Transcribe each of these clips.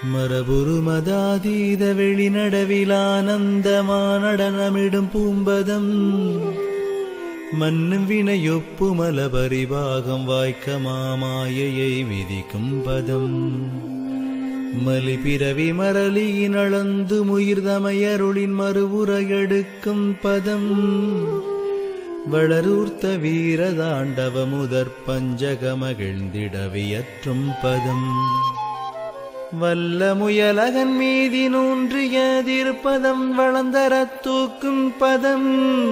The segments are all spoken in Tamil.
மரபுரு மதாதீத வெளிநடவிலானந்தமா நடனமிடும் பூம்பதம் மன்னும் வினையொப்பு மல பரிபாகம் வாய்க்க மாமாயையை விதிக்கும் பதம் மலி பிறவி மரளியின் அளந்து முயிர்தமையருளின் மறுவுரையெடுக்கும் பதம் வளரூர்த்த வீரதாண்டவ முதற் பஞ்சகமகிழ்ந்திடவியற்றும் பதம் வல்ல முயலகன் மீதி நூன்றியதிருப்பதம் வளந்தரத் தூக்கும் பதம்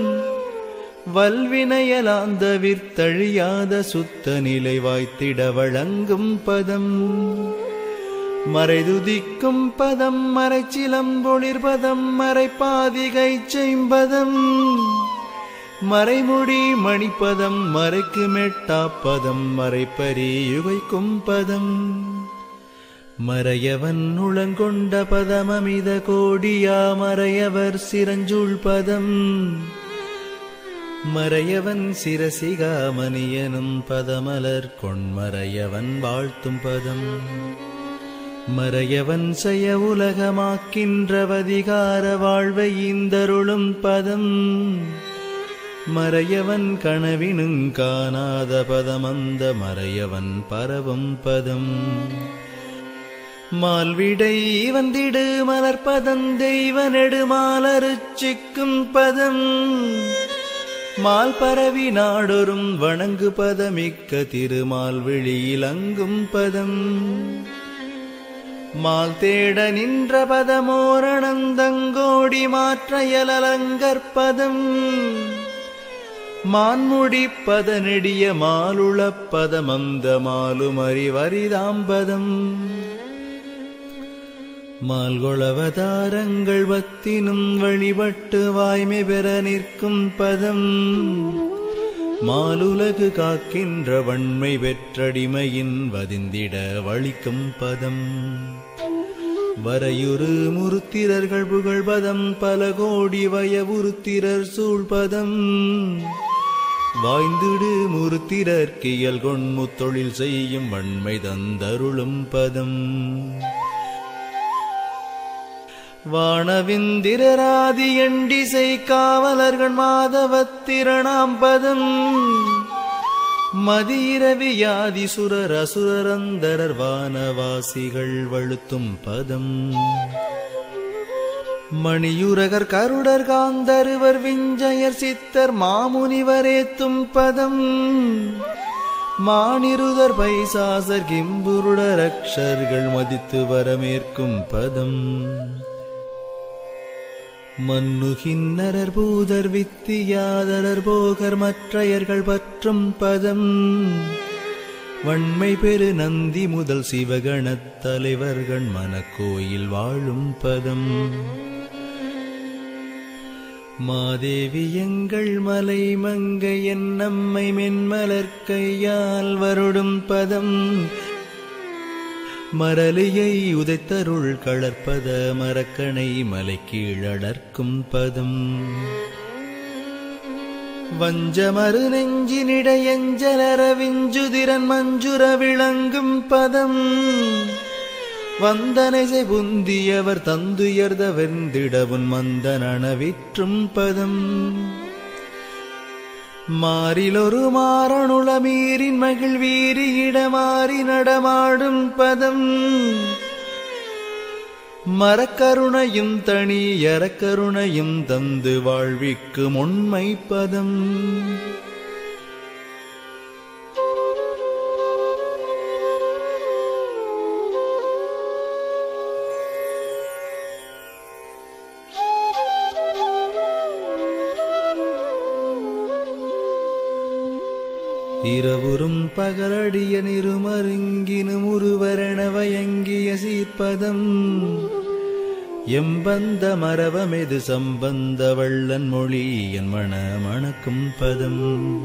வல்வினையலாந்த விர்த்தழியாத சுத்த நிலை வாய்த்திட வழங்கும் பதம் மறைதுதிக்கும் பதம் மறைச்சிலம்பொளிர் பதம் மறைப்பாதிகை செய்பதம் மறைமுடி மணிப்பதம் மறைக்கு மெட்டாப்பதம் மறைப்பரியுகைக்கும் பதம் மறையவன் உளங்கொண்ட பதமமித கோடியா மறையவர் சிரஞ்சூழ் பதம் மறையவன் சிரசிகாமணியனும் பதமலர் கொண்மறையவன் வாழ்த்தும் பதம் மறையவன் செய்ய உலகமாக்கின்றவதிகார வாழ்வை இந்தருளும் பதம் மறையவன் கனவினுங் காணாத பதமந்த மறையவன் பரவும் பதம் மால்விடை வந்திடு மலர்பதம் தெய்வ நெடுமாலருச்சிக்கும் பதம் மால் பரவி நாடொரும் வணங்கு பதமிக்க திருமால் வெளியிலங்கும் பதம் மால் தேட நின்ற பதமோரணந்தங்கோடி மாற்றையலங்கற்பதம் மான்முடி பதனெடிய மாலுளப்பதமந்த மாலுமறிவரிதாம்பதம் மால்கொளவதாரங்கள் பத்தினும் வழிபட்டு வாய்மை பெற நிற்கும் பதம் மாலுலகு காக்கின்ற வன்மை பெற்றடிமையின் வதிந்திட வழிக்கும் பதம் வரையுறு முருத்திரர்கள் புகழ்பதம் பல கோடி வயவுருத்திரர் சூழ்பதம் வாய்ந்திடு முருத்திரர்க்கியல் கொண்முத்தொழில் செய்யும் வன்மை தந்தருளும் பதம் வானவிந்திரராதி எண்டிசை காவலர்கள் மாதவத்திரணாம் பதம் மதிரவியாதி சுரர் அசுரரந்தரர் வானவாசிகள் வழுத்தும் பதம் மணியுரகர் கருடர் காந்தருவர் விஞ்சயர் சித்தர் மாமுனிவரேத்தும் பதம் மானிருதர் பைசாசர் கிம்புருடர் அக்ஷர்கள் மதித்து வரமேற்கும் பதம் மன்னுகின்னரர் பூதர் வித்தியாதரர் போகர் மற்றையர்கள் பற்றும் பதம் வன்மை பெரு நந்தி முதல் சிவகணத் தலைவர்கள் மனக்கோயில் வாழும் பதம் மாதேவி எங்கள் மலை மங்கை என் நம்மை மென்மலர் கையால் வருடும் பதம் மரலியை உதைத்தருள் களர்ப்பத மரக்கணை மலை கீழடர்க்கும் பதம் வஞ்சமறு நெஞ்சினிடையஞ்சலர விஞ்சுதிரன் மஞ்சுர விளங்கும் பதம் வந்தனை புந்தியவர் தந்துயர்த வெந்திடவுன் மந்தனவிற்றும் பதம் மாறிலொரு மாறணுள மீறின் மகிழ் வீரியிட மாறி நடமாடும் பதம் மரக்கருணையும் தனி எரக்கருணையும் தந்து வாழ்விக்கும் உண்மை பதம் இரவுறும் பகலடிய நிருமருங்கினும் உருவரண வயங்கிய சீர்ப்பதம் எம்பந்த மரவமெது சம்பந்த வள்ளன் மொழி என் மண மணக்கும் பதம்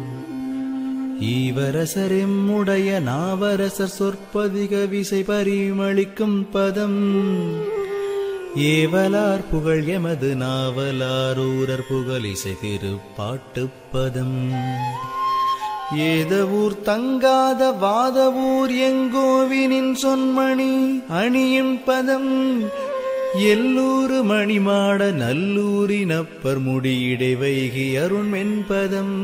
ஈவரசர் எம்முடைய நாவரசர் சொற்பதிக விசை பரிமளிக்கும் பதம் ஏவலார் புகழ் எமது நாவலாரூரர் புகழ் இசை திருப்பாட்டுப்பதம் ஏதவூர் தங்காத வாதவூர் எங்கோவினின் சொன்மணி அணியும் பதம் எல்லூரு மணிமாட நல்லூரினப்பர் முடியிடை வைகி அருண்மென்பதம்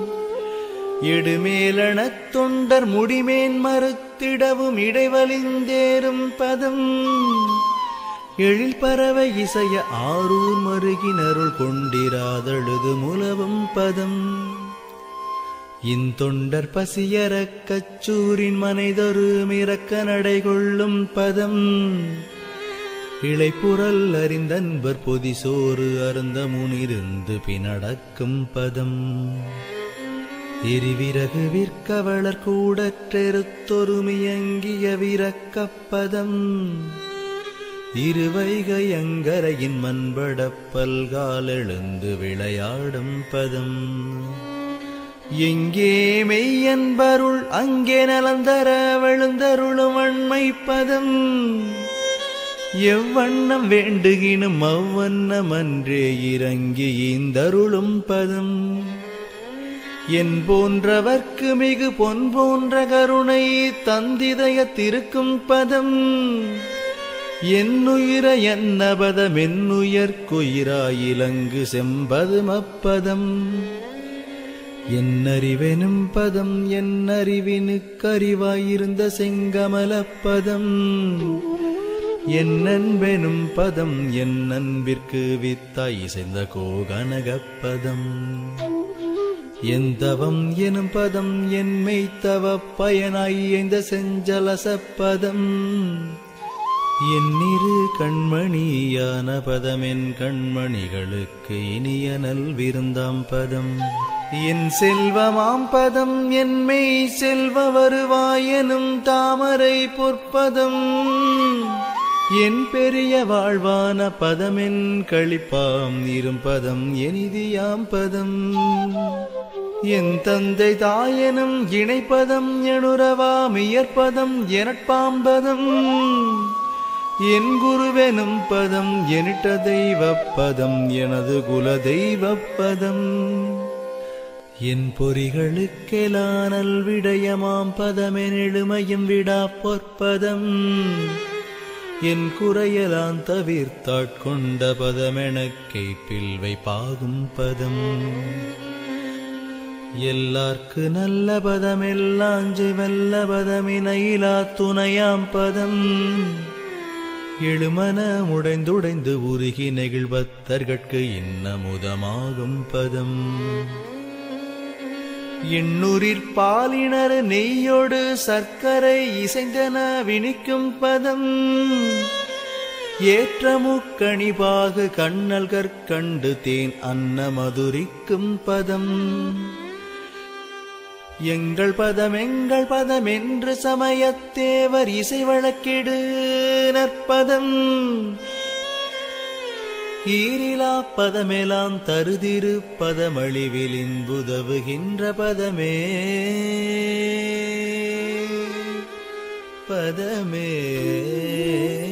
எடுமேலணத் தொண்டர் முடிமேன் மறுத்திடவும் இடைவலிந்தேறும் பதம் எழில் பறவை இசைய ஆரூர் மருகினருள் கொண்டிராதழுது முலவும் பதம் இந்தொண்டர் பசியற கச்சூரின் மனைதொரு மிரக்க நடை கொள்ளும் பதம் இளைப்புறல் அறிந்தன்பர் பொதிசோறு அருந்த முனிருந்து பினடக்கும் பதம் எரிவிறகு விற்கவளர் கூடற்றெருத்தொருமியங்கிய விரக்கப்பதம் இருவைகையங்கரையின் மண்பட பல்கால் எழுந்து விளையாடும் பதம் எங்கே மெய்யன்பருள் அங்கே நலந்தர விழுந்தருளும் வன்மை பதம் எவ்வண்ணம் வேண்டுகினும் அவ்வண்ணமன்றே இறங்கி ஈந்தருளும் பதம் என் போன்றவர்க்கு மிகு பொன் போன்ற கருணை தந்திதயத்திருக்கும் பதம் என்னுயிர என்ன பதம் என்னுயர்க்குயிராயிலங்கு செம்பதும் அப்பதம் என்னறிவெனும் பதம் என்னறிவினுக்கறிவாயிருந்த செங்கமலப்பதம் என் அன்பெனும் பதம் என் அன்பிற்கு வித்தாய் இசைந்த கோகனகப்பதம் என் தவம் எனும் பதம் என் மெய்த்தவ பயனாய் எந்த செஞ்சலசப்பதம் என்னிரு கண்மணியான பதம் என் கண்மணிகளுக்கு இனிய நல்விருந்தாம் பதம் என் செல்வமாம் பதம் என் மெய் செல்வ வருவாயெனும் தாமரை பொற்பதம் என் பெரிய வாழ்வான பதமென் கழிப்பாம் இரும் பதம் எனிதியாம் பதம் என் தந்தை தாயனும் இணைப்பதம் எணுரவாம் இயற்பதம் எனட்பாம்பதம் என் குருவெனும் பதம் எனிட்ட தெய்வப்பதம் எனது குல தெய்வப்பதம் என் பொறிகளுக்கெலானல் விடயமாம் பதமென் எழுமையும் விடா பொற்பதம் என் குறையலான் தவிர்த்தாட்கொண்ட பதமெனக்கை பில்வை பாகும் பதம் எல்லார்க்கு நல்ல பதமெல்லாஞ்சு வெல்ல பதமினையிலா துணையாம் பதம் எழுமன முடைந்துடைந்து உருகி நெகிழ்பத்தர்கட்கு இன்னமுதமாகும் பதம் எண்ணுரிற் பாலினர் நெய்யோடு சர்க்கரை இசைந்தன வினிக்கும் பதம் ஏற்றமுக்கணிபாகு கண்ணல் கற்கண்டு தேன் அன்ன மதுரிக்கும் பதம் எங்கள் பதம் எங்கள் பதம் என்று சமயத்தேவர் இசை வழக்கிடு நற்பதம் ஈரிலா பதமெலாம் தருதிரு பதமழிவிலின்புதவுகின்ற பதமே பதமே